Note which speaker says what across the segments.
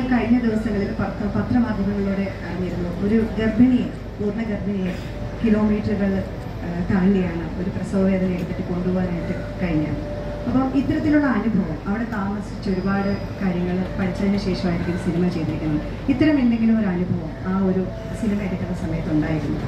Speaker 1: കഴിഞ്ഞ ദിവസങ്ങളിൽ പത്ര പത്രമാധ്യമങ്ങളിലൂടെ അറിഞ്ഞിരുന്നു ഒരു ഗർഭിണിയെ പൂർണ്ണ ഗർഭിണിയെ കിലോമീറ്ററുകൾ ആ, താണ്ടിയാണ് ഒരു പ്രസവ വേദന എടുത്തിട്ട് കൊണ്ടുപോകാനായിട്ട് കഴിഞ്ഞത് അപ്പം ഇത്തരത്തിലുള്ള അനുഭവം അവിടെ താമസിച്ച് ഒരുപാട് കാര്യങ്ങൾ പഠിച്ചതിന് ശേഷമായിരിക്കും സിനിമ ചെയ്തിരിക്കുന്നത് ഇത്തരം എന്തെങ്കിലും ഒരു അനുഭവം ആ ഒരു സിനിമ എടുക്കുന്ന സമയത്ത് ഉണ്ടായിരുന്നു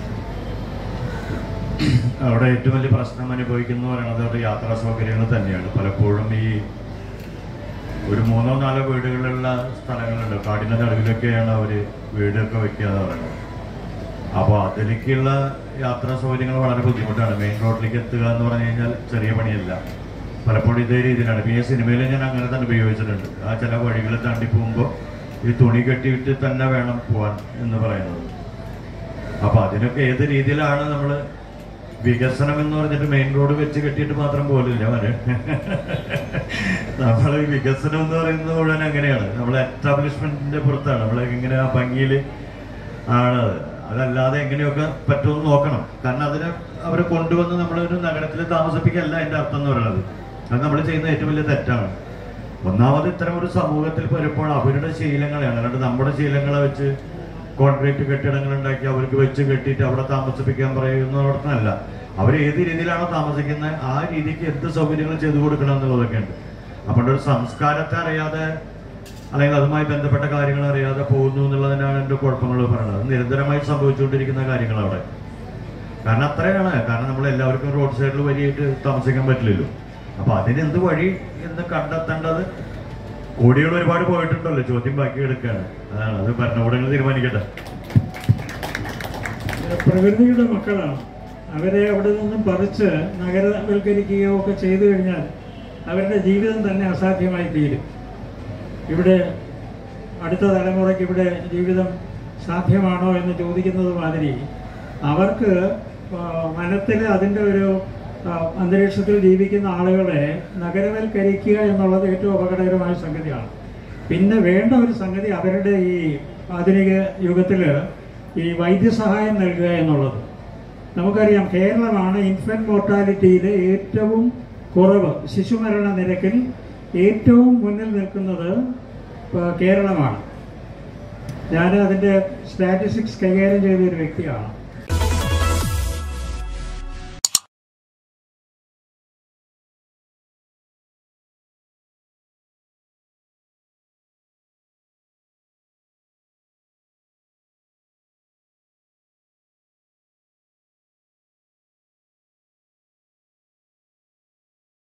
Speaker 2: അവിടെ ഏറ്റവും വലിയ പ്രശ്നം അനുഭവിക്കുന്നു പറയുന്നത് അവരുടെ യാത്രാ സൗകര്യങ്ങൾ തന്നെയാണ് പലപ്പോഴും ഈ ഒരു മൂന്നോ നാലോ വീടുകളുള്ള സ്ഥലങ്ങളുണ്ട് കാടിൻ്റെ നടുവിലൊക്കെയാണ് അവർ വീടൊക്കെ വെക്കുക എന്ന് പറയുന്നത് അപ്പോൾ അതിലേക്കുള്ള യാത്രാ സൗകര്യങ്ങൾ വളരെ ബുദ്ധിമുട്ടാണ് മെയിൻ റോഡിലേക്ക് എത്തുക എന്ന് പറഞ്ഞു കഴിഞ്ഞാൽ ചെറിയ പണിയല്ല പലപ്പോഴും ഇതേ രീതിയിലാണ് ഇപ്പം ഈ സിനിമയിൽ ഞാൻ അങ്ങനെ തന്നെ ഉപയോഗിച്ചിട്ടുണ്ട് ആ ചില വഴികൾ താണ്ടി പോകുമ്പോൾ ഈ തുണി കെട്ടിയിട്ട് തന്നെ വേണം പോവാൻ എന്ന് പറയുന്നത് അപ്പൊ അതിനൊക്കെ ഏത് രീതിയിലാണ് നമ്മൾ വികസനം എന്ന് പറഞ്ഞിട്ട് മെയിൻ റോഡ് വെച്ച് കെട്ടിയിട്ട് മാത്രം പോലില്ല അവര് നമ്മൾ ഈ വികസനം എന്ന് പറയുന്നത് മുഴുവൻ അങ്ങനെയാണ് നമ്മൾ എസ്റ്റാബ്ലിഷ്മെന്റിന്റെ പുറത്താണ് നമ്മൾ ഇങ്ങനെ ആ ഭംഗിയിൽ ആണ് അത്. അതല്ലാതെ എങ്ങനെയൊക്കെ പറ്റുമെന്ന് നോക്കണം കാരണം അതിനെ അവരെ കൊണ്ടുവന്ന് നമ്മളൊരു നഗരത്തിൽ താമസിപ്പിക്കല്ല അതിന്റെ അർത്ഥം എന്ന് പറയുന്നത് അത് നമ്മൾ ചെയ്യുന്ന ഏറ്റവും വലിയ തെറ്റാണ് ഒന്നാമത് ഇത്തരം ഒരു സമൂഹത്തിൽ വരുമ്പോൾ അവരുടെ ശീലങ്ങളെയാണ് അല്ലാണ്ട് നമ്മുടെ ശീലങ്ങളെ വെച്ച് കോൺക്രീറ്റ് കെട്ടിടങ്ങൾ ഉണ്ടാക്കി അവർക്ക് വെച്ച് കെട്ടിയിട്ട് അവിടെ താമസിപ്പിക്കാൻ പറയുന്നതോടൊപ്പമല്ല അവർ ഏത് രീതിയിലാണോ താമസിക്കുന്നത് ആ രീതിക്ക് എന്ത് സൗകര്യങ്ങൾ ചെയ്തു കൊടുക്കണം എന്നുള്ളതൊക്കെ ഉണ്ട് അപ്പോൾ ഒരു സംസ്കാരത്തെ അറിയാതെ അല്ലെങ്കിൽ അതുമായി ബന്ധപ്പെട്ട കാര്യങ്ങൾ അറിയാതെ പോകുന്നു എന്നുള്ളതിനാണ് എൻ്റെ കുഴപ്പങ്ങൾ പറയുന്നത് അത് നിരന്തരമായി സംഭവിച്ചുകൊണ്ടിരിക്കുന്ന കാര്യങ്ങൾ അവിടെ കാരണം അത്രയാണ് കാരണം നമ്മൾ എല്ലാവർക്കും റോഡ് സൈഡിൽ വരിയായിട്ട് താമസിക്കാൻ പറ്റില്ലല്ലോ അപ്പൊ അതിന് എന്ത് വഴി എന്ന് കണ്ടെത്തേണ്ടത് കോടികൾ ഒരുപാട് പോയിട്ടുണ്ടല്ലോ ചോദ്യം ബാക്കി എടുക്കുകയാണ് അതാണ് അത് ഭരണകൂടങ്ങൾ തീരുമാനിക്കട്ടെ
Speaker 3: പ്രകൃതിയുടെ മക്കളാണ് അവരെ അവിടെ നിന്നും പറിച്ച് നഗരവൽക്കരിക്കുകയോ ഒക്കെ ചെയ്തു കഴിഞ്ഞാൽ അവരുടെ ജീവിതം തന്നെ അസാധ്യമായി തീരും ഇവിടെ അടുത്ത തലമുറയ്ക്ക് ഇവിടെ ജീവിതം സാധ്യമാണോ എന്ന് ചോദിക്കുന്നത് മാതിരി അവർക്ക് മനത്തിൽ അതിൻ്റെ ഒരു ആ, അന്തരീക്ഷത്തിൽ ജീവിക്കുന്ന ആളുകളെ നഗരവൽക്കരിക്കുക എന്നുള്ളത് ഏറ്റവും അപകടകരമായ സംഗതിയാണ് പിന്നെ വേണ്ട ഒരു സംഗതി അവരുടെ ഈ ആധുനിക യുഗത്തിൽ ഈ വൈദ്യസഹായം നൽകുക എന്നുള്ളത് നമുക്കറിയാം കേരളമാണ് ഇൻഫൻറ്റ് മോർട്ടാലിറ്റിയിൽ ഏറ്റവും കുറവ് ശിശുമരണ നിരക്കിൽ ഏറ്റവും മുന്നിൽ നിൽക്കുന്നത് ആ, കേരളമാണ് ഞാൻ അതിൻ്റെ സ്റ്റാറ്റിസ്റ്റിക്സ് കൈകാര്യം ചെയ്ത ഒരു വ്യക്തിയാണ്